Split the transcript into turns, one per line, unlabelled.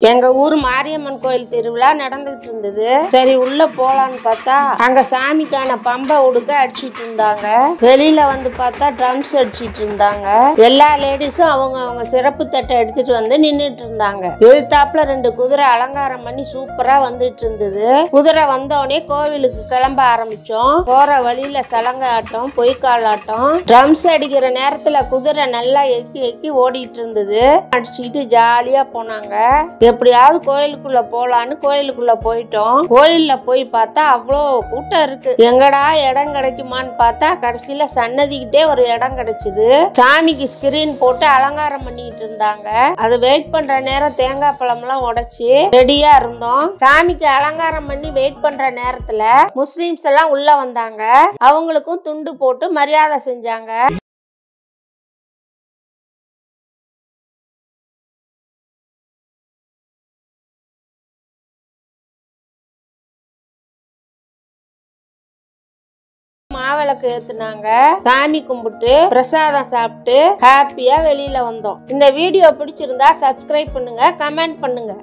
எங்க ஊர் மாரியம்மன் கோயில் திருவிழா நடந்துகிட்டு இருந்தது சரி உள்ள போலான்னு பார்த்தா அங்க சாமிக்கான பம்பை உடுக்க அடிச்சிட்டு இருந்தாங்க வெளியில வந்து பார்த்தா ட்ரம்ஸ் அடிச்சிட்டு இருந்தாங்க எல்லா லேடிஸும் அவங்க அவங்க சிறப்பு தட்டை எடுத்துட்டு வந்து நின்னுட்டு இருந்தாங்க எதிர்த்தாப்புல ரெண்டு குதிரை அலங்காரம் பண்ணி சூப்பரா வந்துட்டு இருந்தது குதிரை வந்தோடனே கோவிலுக்கு கிளம்ப ஆரம்பிச்சோம் போற வழியில சலங்க ஆட்டம் பொய்க்கால் ஆட்டம் ட்ரம்ஸ் அடிக்கிற நேரத்துல குதிரை நல்லா எக்கி எக்கி ஓடிட்டு இருந்தது அடிச்சுக்கிட்டு ஜாலியா போனாங்க எப்படியாவது கோயிலுக்குள்ள போலான்னு கோயிலுக்குள்ள போயிட்டோம் கோயில்ல போய் பார்த்தா அவ்வளோ கூட்டம் இருக்கு எங்கடா இடம் கிடைக்குமான்னு பார்த்தா கடைசியில சன்னதிக்கிட்டே ஒரு இடம் கிடைச்சது சாமிக்கு ஸ்கிரீன் போட்டு அலங்காரம் பண்ணிட்டு இருந்தாங்க அது வெயிட் பண்ற நேரம் தேங்காய் பழம்லாம் உடைச்சு ரெடியா இருந்தோம் சாமிக்கு அலங்காரம் பண்ணி வெயிட் பண்ற நேரத்துல முஸ்லிம்ஸ் எல்லாம் உள்ள வந்தாங்க அவங்களுக்கும் துண்டு போட்டு மரியாதை செஞ்சாங்க மாவிளக்கு ஏத்துனாங்க சாமி கும்பிட்டு பிரசாதம் சாப்பிட்டு ஹாப்பியா வெளியில வந்தோம் இந்த வீடியோ பிடிச்சிருந்தா சப்ஸ்கிரைப் பண்ணுங்க கமெண்ட் பண்ணுங்க